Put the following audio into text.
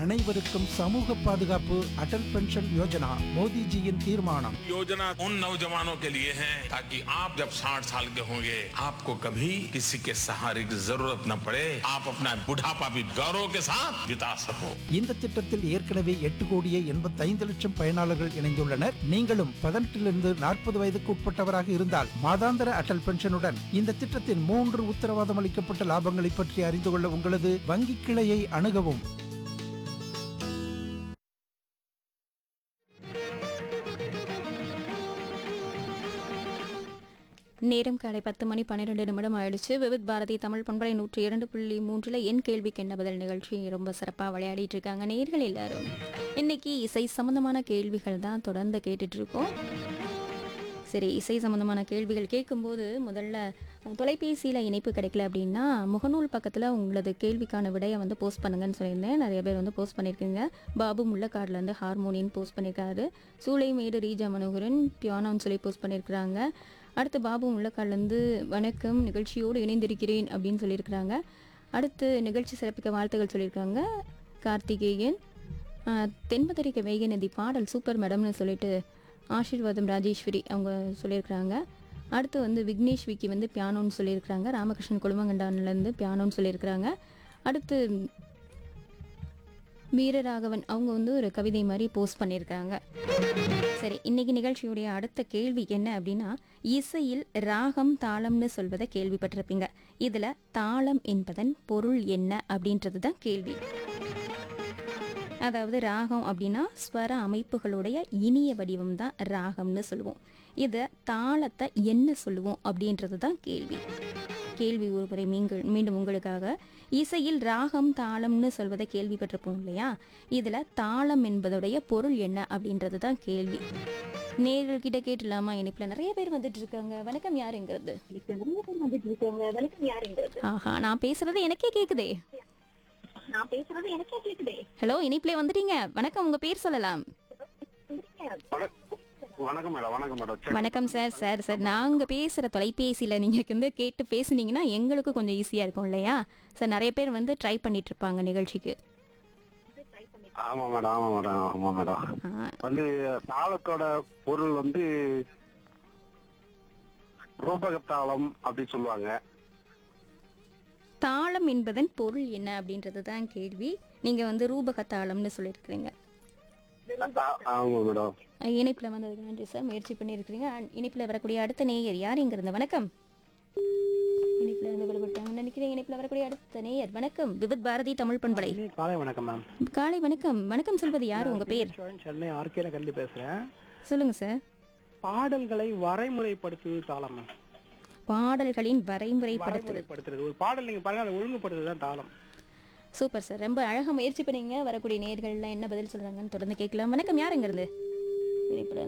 அனைவருக்கும் சமூக பாதுகாப்பு அடல் பென்ஷன் யோஜனா மோடிஜியின் தீர்மானம் योजना उन नौजवानों के लिए है ताकि आप जब 60 साल के होंगे आपको कभी किसी के सहारे की जरूरत न पड़े आप अपना बुढ़ापा भी गौरव के साथ बिता सको இந்த திட்டத்தில் ஏற்கனவே எட்டு கோடியே எண்பத்தைந்து லட்சம் பயனாளர்கள் இணைந்துள்ளனர் நீங்களும் பதினெட்டிலிருந்து நாற்பது வயதுக்கு உட்பட்டவராக இருந்தால் மாதாந்திர அடல் பென்ஷனுடன் இந்த திட்டத்தின் மூன்று உத்தரவாதம் அளிக்கப்பட்ட லாபங்களை பற்றி அறிந்து கொள்ள உங்களது வங்கி கிளையை அணுகவும் நேரம் காலை பத்து மணி பன்னிரெண்டு நிமிடம் ஆயிடுச்சு விவித் பாரதி தமிழ் பண்பலை நூற்றி இரண்டு புள்ளி மூன்றில் என் கேள்விக்கு என்ன பதில் நிகழ்ச்சி ரொம்ப சிறப்பாக விளையாடிட்டு இருக்காங்க நேர்கள் எல்லாரும் இன்னைக்கு இசை சம்பந்தமான கேள்விகள் தான் தொடர்ந்து கேட்டுட்டு இருக்கோம் சரி இசை சம்பந்தமான கேள்விகள் கேட்கும்போது முதல்ல தொலைபேசியில் இணைப்பு கிடைக்கல அப்படின்னா முகநூல் பக்கத்தில் உங்களது கேள்விக்கான விடையை வந்து போஸ்ட் பண்ணுங்கன்னு சொல்லியிருந்தேன் நிறைய பேர் வந்து போஸ்ட் பண்ணியிருக்கீங்க பாபு முள்ளக்காடுலேருந்து ஹார்மோனியன் போஸ்ட் பண்ணியிருக்காரு சூளைமேடு ரீஜா மனோகரன் பியானோன்னு சொல்லி போஸ்ட் பண்ணியிருக்கிறாங்க அடுத்து பாபு முள்ளக்காடுலேருந்து வணக்கம் நிகழ்ச்சியோடு இணைந்திருக்கிறேன் அப்படின்னு சொல்லியிருக்கிறாங்க அடுத்து நிகழ்ச்சி சிறப்பிக்க வாழ்த்துக்கள் சொல்லியிருக்காங்க கார்த்திகேயன் ஆஹ், தென்மதுரைக்க வைகை நதி பாடல் சூப்பர் மேடம்னு சொல்லிட்டு ஆசீர்வாதம் ராஜேஸ்வரி அவங்க சொல்லியிருக்கிறாங்க அடுத்து வந்து விக்னேஷ் விக்கி வந்து பியானோன்னு சொல்லியிருக்கிறாங்க ராமகிருஷ்ணன் குழுமங்கண்டான்லேருந்து பியானோன்னு சொல்லியிருக்கிறாங்க அடுத்து வீரராகவன் அவங்க வந்து ஒரு கவிதை மாதிரி போஸ்ட் பண்ணியிருக்காங்க சரி இன்னைக்கு நிகழ்ச்சியுடைய அடுத்த கேள்வி என்ன அப்படின்னா இசையில் ராகம் தாளம்னு சொல்வதை கேள்விப்பட்டிருப்பீங்க இதுல தாளம் என்பதன் பொருள் என்ன அப்படின்றது தான் கேள்வி அதாவது ராகம் அப்படின்னா ஸ்வர அமைப்புகளுடைய இனிய வடிவம் தான் ராகம்னு சொல்லுவோம் இதை தாளத்தை என்ன சொல்லுவோம் அப்படின்றது தான் கேள்வி கேள்வி ஒருமுறை மீங்கள் மீண்டும் உங்களுக்காக இசையில் ராகம் தாளம்னு சொல்வதை கேள்விப்பட்டிருப்போம் இல்லையா இதுல தாளம் என்பதுடைய பொருள் என்ன அப்படின்றது தான் கேள்வி நேர்கள் கிட்ட கேட்டுலாமா இனிப்புல நிறைய பேர் வந்துட்டு இருக்காங்க வணக்கம் யாருங்கிறது ஆஹா நான் பேசுறது எனக்கே கேக்குதே நான் பேசுறது எனக்கே கேக்குதே ஹலோ இனிப்புல வந்துட்டீங்க வணக்கம் உங்க பேர் சொல்லலாம் வணக்கம் மேடம் வணக்கம் மேடம் வணக்கம் சார் சார் சார் நாங்க பேசுற தொலைபேசியில நீங்க வந்து கேட்டு பேசுனீங்கன்னா எங்களுக்கு கொஞ்சம் ஈஸியா இருக்கும் இல்லையா சார் நிறைய பேர் வந்து ட்ரை பண்ணிட்டு இருப்பாங்க நிகழ்ச்சிக்கு ஆமா மேடம் ஆமா மேடம் ஆமா மேடம் ஆ, வந்து தாளத்தோட பொருள் வந்து ரூபகத்தாளம் அப்படி சொல்லுவாங்க தாளம் என்பதன் பொருள் என்ன அப்படின்றது தான் கேள்வி நீங்க வந்து ரூபக தாளம்னு சொல்லியிருக்கிறீங்க ஆ- ஆமா மேடம் அஹ், இணைப்புல வந்ததுக்கு நன்றி சார் முயற்சி பண்ணியிருக்கிறீங்க அண்ட் இணைப்புல வரக்கூடிய அடுத்த நேயர் யார் இங்க இருந்து வணக்கம் இணைப்புல இருந்து விடுபட்டாங்க நினைக்கிறேன் இணைப்புல வரக்கூடிய அடுத்த நேயர் வணக்கம் விவித் பாரதி தமிழ் பண்பலை காலை வணக்கம் மேம் காலை வணக்கம் வணக்கம் சொல்வது யார் உங்க பேர் சென்னை ஆர்கேல கல்வி பேசுறேன் சொல்லுங்க சார் பாடல்களை வரைமுறைப்படுத்துவது தாளம் மேம் பாடல்களின் வரைமுறைப்படுத்துறது வரைமுறைப்படுத்துறது ஒரு பாடல் நீங்க பாருங்க அதை ஒழுங்குபடுத்துறது தான் தாளம் சூப்பர் சார் ரொம்ப அழகா முயற்சி பண்ணீங்க வரக்கூடிய நேர்கள்லாம் என்ன பதில் சொல்றாங்கன்னு தொடர்ந்து கேட்கலாம் வணக்கம் யாருங்கிறது இணைப்புல